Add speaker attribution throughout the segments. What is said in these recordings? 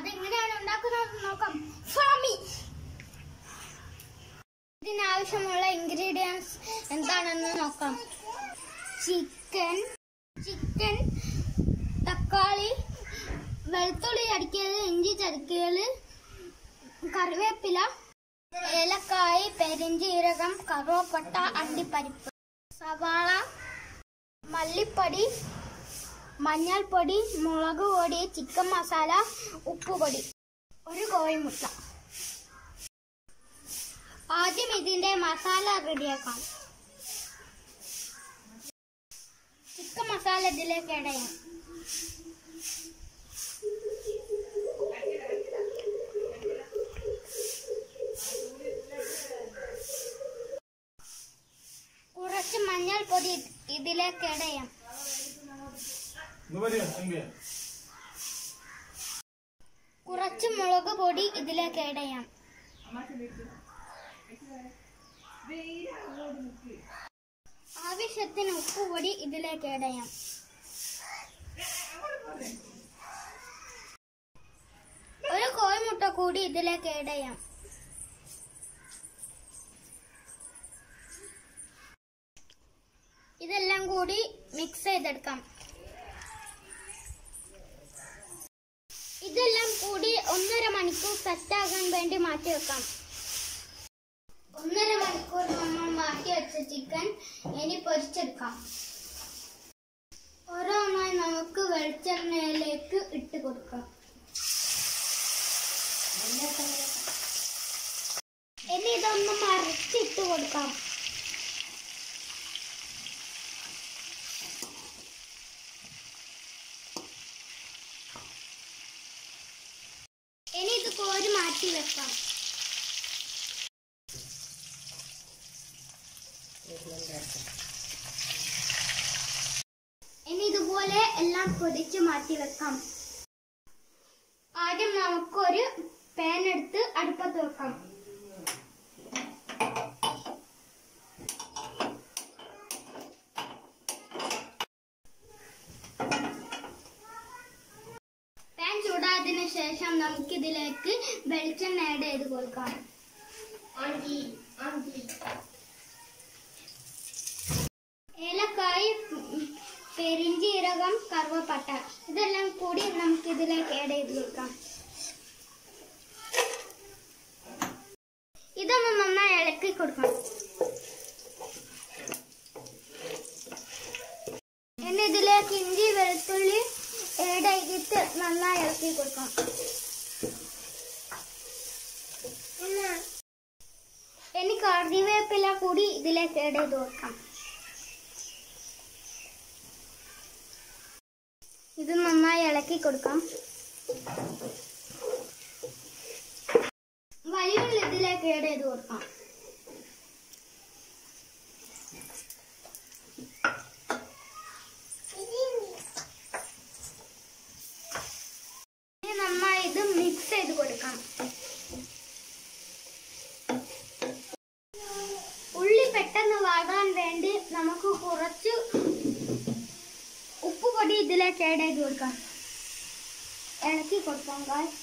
Speaker 1: അതെങ്ങനെയാണ് ഉണ്ടാക്കുന്നത് നോക്കാം ഫാമി ഇതിനാവശ്യമുള്ള ഇൻഗ്രീഡിയൻസ് എന്താണെന്ന് നോക്കാം ചിക്കൻ ചിക്കൻ തക്കാളി വെളുത്തുള്ളി ചതക്കിയത് ഇഞ്ചി ചതക്കിയത് കറിവേപ്പില ഏലക്കായ് പെരിഞ്ചീരകം കറുവപ്പട്ട അണ്ടിപ്പരിപ്പ് സവാള മല്ലിപ്പൊടി മഞ്ഞൾപ്പൊടി മുളക് പൊടി ചിക്കൻ മസാല ഉപ്പുപൊടി ഒരു കോഴിമുട്ട ആദ്യം ഇതിന്റെ മസാല റെഡിയാക്കാം ചിക്കൻ മസാല ഇതിലേക്ക് ഇടയാം കുറച്ച് മഞ്ഞൾപ്പൊടി ഇതിലേക്ക് ഇടയാം
Speaker 2: ഇന്ന് വരിക എങ്കിൽ
Speaker 1: കുറച്ച് മുളക് പൊടി ഇതിലേക്ക് ഇടയാം ആവശ്യത്തിന് ഉപ്പുപൊടി ഇതിലേക്ക് ഇടയാം ഒരു കോഴിമുട്ട കൂടി ഇതിലേക്ക് ഇടയാം ഇതെല്ലാം കൂടി മിക്സ് ചെയ്തെടുക്കാം ഇതെല്ലാം കൂടി ഒന്നര മണിക്കൂർ സെറ്റാകാൻ വേണ്ടി മാറ്റി വെക്കാം ഒന്നര മണിക്കൂർ നമ്മൾ മാറ്റി വെച്ച ചിക്കൻ ഇനി പൊരിച്ചെടുക്കാം ഓരോന്നായി നമുക്ക് വെളിച്ചെണ്ണയിലേക്ക് ഇട്ട് കൊടുക്കാം ഇനി ഇതൊന്ന് മറിച്ചിട്ട് കൊടുക്കാം ഇനി ഇത് കോരി മാറ്റി വെക്കാം ഇനി ഇതുപോലെ എല്ലാം പൊരിച്ച് മാറ്റി വെക്കാം ആദ്യം നമുക്കൊരു പാൻ എടുത്ത് അടുപ്പത്ത് വെക്കാം പാൻ ചൂടായതിനു ശേഷം നമുക്കിതിലേക്ക് വെളിച്ചെണ്ണ ആഡ് ചെയ്ത് കൊടുക്കാം ഏലക്കായ് ഉം, പെരിഞ്ചീരകം കറുവപ്പട്ട ഇതെല്ലാം കൂടി നമുക്ക് ഇതിലേക്ക് ആഡ് ചെയ്ത് കൊടുക്കാം ഇതൊന്ന് നന്നായി ഇളക്കി കൊടുക്കണം ഇനി ഇതിലേക്ക് ഇഞ്ചി വെളുത്തുള്ളി ആഡ് ചെയ്തിട്ട് നന്നായി ഇളക്കി കൊടുക്കാം ഇനി കറിവേപ്പില കൂടി ഇതിലേക്ക് ആഡ് ചെയ്ത് കൊടുക്കാം ഇത് നന്നായി ഇളക്കി കൊടുക്കാം വലിയുള്ളി ഇതിലേക്ക് ആഡ് ചെയ്ത് കൊടുക്കാം ഇനി നന്നായി ഇത് മിക്സ് ചെയ്ത് കൊടുക്കാം ഉള്ളി പെട്ടെന്ന് വാടാൻ വേണ്ടി നമുക്ക് കുറച്ച് ഉപ്പുപൊടി ഇതിലേക്ക് ആഡ് ചെയ്ത് കൊടുക്കാം ഇളക്കി കൊടുക്കാം guys.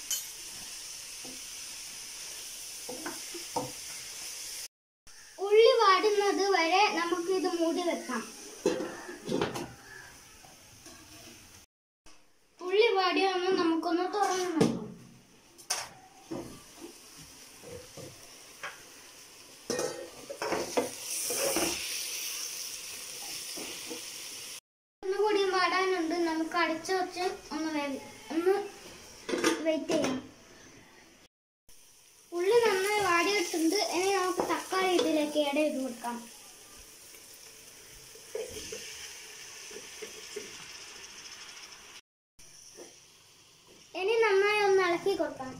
Speaker 1: ഉള്ളി വാടുന്നത് വരെ നമുക്ക് ഇത് മൂടി വെക്കാം ഉള്ളി വാടിയൊന്ന് നമുക്കൊന്ന് തുറന്നു നോക്കാം ഒന്നുകൂടി വാടാനുണ്ട് നമുക്ക് അടച്ചു വെച്ച് ഒന്ന് വേവി ഒന്ന് വെയിറ്റ് ചെയ്യാം ഉള്ളി നന്നായി വാടിയിട്ടുണ്ട് ഇനി നമുക്ക് തക്കാളി ഇതിലേക്ക് ഇട ചെയ്ത് കൊടുക്കാം ഇനി നന്നായി ഒന്ന് ഇളക്കി കൊടുക്കാം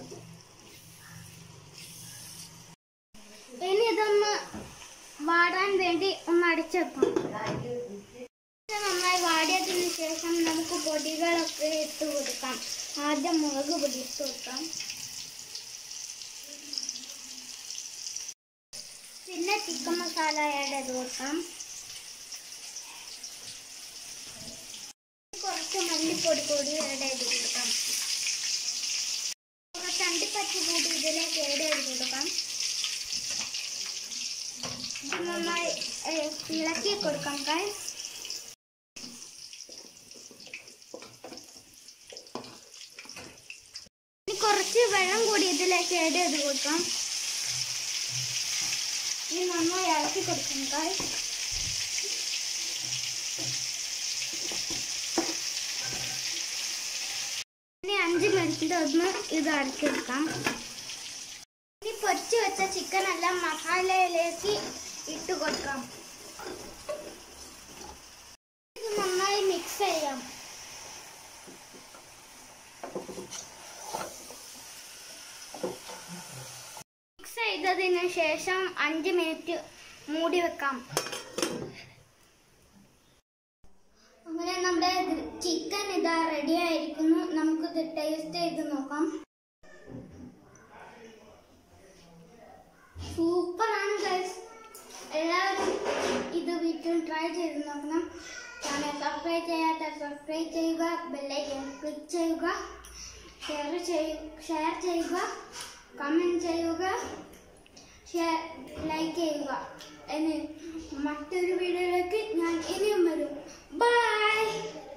Speaker 1: ഇനി ഇതൊന്ന് വാടാൻ വേണ്ടി ഒന്ന് അടച്ചു വെക്കാം ഇത് നന്നായി വാടിയതിനു ശേഷം നമുക്ക് പൊടികളൊക്കെ ഇട്ട് കൊടുക്കാം ആദ്യം മുളക് പൊടി ഇട്ട് കൊടുക്കാം പിന്നെ ചിക്കൻ മസാല ആഡ് ചെയ്ത് കൊടുക്കാം കുറച്ച് മല്ലിപ്പൊടി കൂടി ആഡ് ചെയ്ത് കൊടുക്കാം നന്നായി ഏ, ഇളക്കി കൊടുക്കാം ഗൈസ് ഇനി കുറച്ച് വെള്ളം കൂടി ഇതിലേക്ക് ആഡ് ചെയ്ത് കൊടുക്കാം ഇനി നന്നായി ഇളക്കി കൊടുക്കാം ഗൈസ് ഇനി അഞ്ച് മിനിറ്റ് ഒന്ന് ഇത് അടച്ചെടുക്കാം ഇനി പൊരിച്ച് വെച്ച ചിക്കൻ എല്ലാം മസാലയിലേക്ക് ഇട്ട് കൊടുക്കാം ഇത് നന്നായി മിക്സ് ചെയ്യാം മിക്സ് ചെയ്തതിന് ശേഷം അഞ്ച് മിനിറ്റ് മൂടി വെക്കാം അങ്ങനെ നമ്മുടെ ചിക്കൻ ഇതാ റെഡി ആയിരിക്കുന്നു നമുക്കിത് ടേസ്റ്റ് ചെയ്ത് നോക്കാം സൂപ്പറാണ് ഗൈസ് എല്ലാവരും ഇത് വീട്ടിൽ ട്രൈ ചെയ്ത് നോക്കണം ചാനൽ സബ്സ്ക്രൈബ് ചെയ്യാത്ത സബ്സ്ക്രൈബ് ചെയ്യുക ബെല്ലൈക്കൻ ക്ലിക്ക് ചെയ്യുക ഷെയർ ചെയ്യ ഷെയർ ചെയ്യുക കമൻറ്റ് ചെയ്യുക ഷെയർ ലൈക്ക് ചെയ്യുക ഇനി മറ്റൊരു വീഡിയോയിലേക്ക് ഞാൻ ഇനിയും വരും ബൈ